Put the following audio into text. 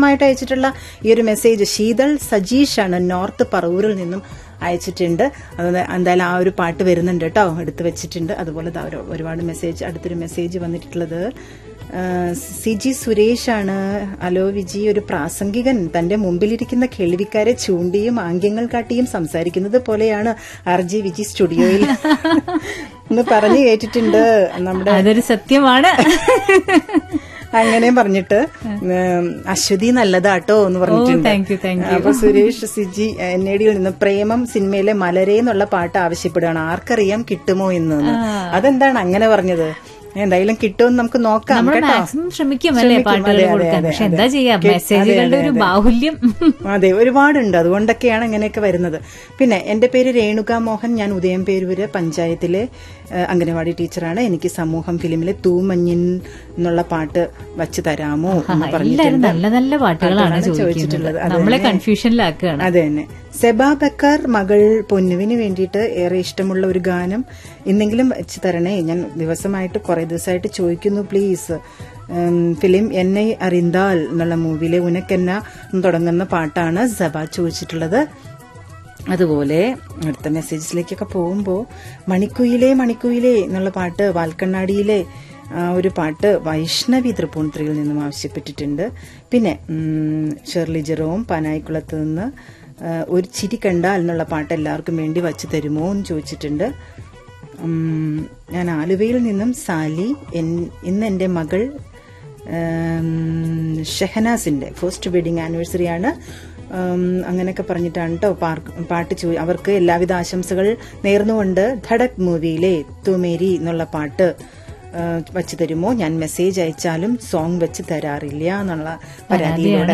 ആദ്യമായിട്ട് അയച്ചിട്ടുള്ള ഈ ഒരു മെസ്സേജ് ശീതൾ സജീഷാണ് നോർത്ത് പറവൂരിൽ നിന്നും അയച്ചിട്ടുണ്ട് അത് എന്തായാലും ആ ഒരു പാട്ട് വരുന്നുണ്ട് കേട്ടോ എടുത്തു വെച്ചിട്ടുണ്ട് അതുപോലെ ദാ ഒരു- ഒരുപാട് മെസ്സേജ് അടുത്തൊരു മെസ്സേജ് വന്നിട്ടുള്ളത് ആ, സി ജി സുരേഷാണ് അലോ വിജി ഒരു പ്രാസംഗികൻ തന്റെ മുമ്പിലിരിക്കുന്ന കേൾവിക്കാരെ ചൂണ്ടിയും ആംഗ്യങ്ങൾ കാട്ടിയും സംസാരിക്കുന്നത് പോലെയാണ് ആർ ജി വിജി സ്റ്റുഡിയോയിൽ എന്ന് പറഞ്ഞു കേട്ടിട്ടുണ്ട് നമ്മുടെ അതൊരു സത്യമാണ് അങ്ങനെയും പറഞ്ഞിട്ട് ഉം, അശ്വതി നല്ലതാട്ടോ എന്ന് പറഞ്ഞിട്ടുണ്ട് thank you, thank you. അപ്പൊ സുരേഷ് സിജി എൻ എ ഡിയിൽ നിന്ന് പ്രേമം സിനിമയിലെ മലരേ എന്നുള്ള പാട്ട് ആവശ്യപ്പെടുകയാണ് ആർക്കറിയാം കിട്ടുമോ എന്ന് അതെന്താണ് അങ്ങനെ പറഞ്ഞത് എന്തായാലും കിട്ടുമെന്ന് നമുക്ക് നോക്കാം നമ്മൾ കേട്ടോ മാക്സിമം ശ്രമിക്കും അല്ലേ ശ്രമിക്കും, പാട്ടുകൾ അതെ, അതെ, കൊടുക്കാൻ അതെ, പക്ഷെ അതെ. എന്താ ചെയ്യാ കേ- മെസ്സേജുകളുടെ അതെ, ഒരു അതെ, അതെ. ബാഹുല്യം അതെ ഒരുപാടുണ്ട് അതുകൊണ്ടൊക്കെയാണ് ഇങ്ങനെയൊക്കെ വരുന്നത് പിന്നെ എന്റെ പേര് രേണുക മോഹൻ ഞാൻ ഉദയംപേരൂര് പഞ്ചായത്തിലെ ഏഹ്, അംഗനവാടി ടീച്ചറാണ് എനിക്ക് സമൂഹം ഫിലിമിലെ തൂമഞ്ഞിൻ എന്നുള്ള പാട്ട് വച്ച് തരാമോ എന്ന് എല്ലാരും പറഞ്ഞിട്ടുണ്ട് നല്ല നല്ല പാട്ടുകളാണ് അതാണ് ചോദിച്ചിട്ടുള്ളത് ചോദിച്ചിട്ടുള്ളത്. അത് നമ്മളെ തന്നെ. കൺഫ്യൂഷനിലാക്കുകയാണ് അതെ തന്നെ സെബാ ബക്കർ മകൾ പൊന്നുവിന് വേണ്ടിയിട്ട് ഏറെ ഇഷ്ടമുള്ള ഒരു ഗാനം ഇന്നെങ്കിലും വെച്ച് തരണേ ഞാൻ ദിവസമായിട്ട് കുറെ ദിവസമായിട്ട് ചോദിക്കുന്നു പ്ലീസ് ഉം, ഫിലിം എന്നെ അറിന്താൽ എന്നുള്ള മൂവിയിലെ ഉനക്കെന്ന എന്ന് തുടങ്ങുന്ന പാട്ടാണ് സബ ചോദിച്ചിട്ടുള്ളത് അതുപോലെ അടുത്ത മെസ്സേജസിലേക്കൊക്കെ പോകുമ്പോൾ മണിക്കുയിലേ മണിക്കുയിലേ എന്നുള്ള പാട്ട് വാൽക്കണ്ണാടിയിലെ ആ ഒരു പാട്ട് വൈഷ്ണവി തൃപ്പൂണിത്തുറയിൽ നിന്നും ആവശ്യപ്പെട്ടിട്ടുണ്ട് പിന്നെ ഉം, ഷെർലി ജെറോം പനായിക്കുളത്ത് നിന്ന് ആ, ഒരു ചിരി കണ്ടാൽ എന്നുള്ള പാട്ട് എല്ലാവർക്കും വേണ്ടി വച്ചു തരുമോ എന്ന് ചോദിച്ചിട്ടുണ്ട് ഉം, ഞാൻ ആലുവയിൽ നിന്നും സാലി എൻ- ഇന്ന് എൻ്റെ മകൾ ഉം, ഷെഹനാസിന്റെ ഫസ്റ്റ് വെഡിങ് ആനിവേഴ്സറി ആണ് ഉം, അങ്ങനെയൊക്കെ പറഞ്ഞിട്ടാണ് കേട്ടോ പാട്ട് ചോ അവർക്ക് എല്ലാവിധ ആശംസകൾ നേർന്നുകൊണ്ട് ധടക് മൂവിയിലെ തുമേരി എന്നുള്ള പാട്ട് ആ, വച്ച് തരുമോ ഞാൻ മെസ്സേജ് അയച്ചാലും സോങ് വെച്ച് തരാറില്ല എന്നുള്ള പരാതിയിലൂടെ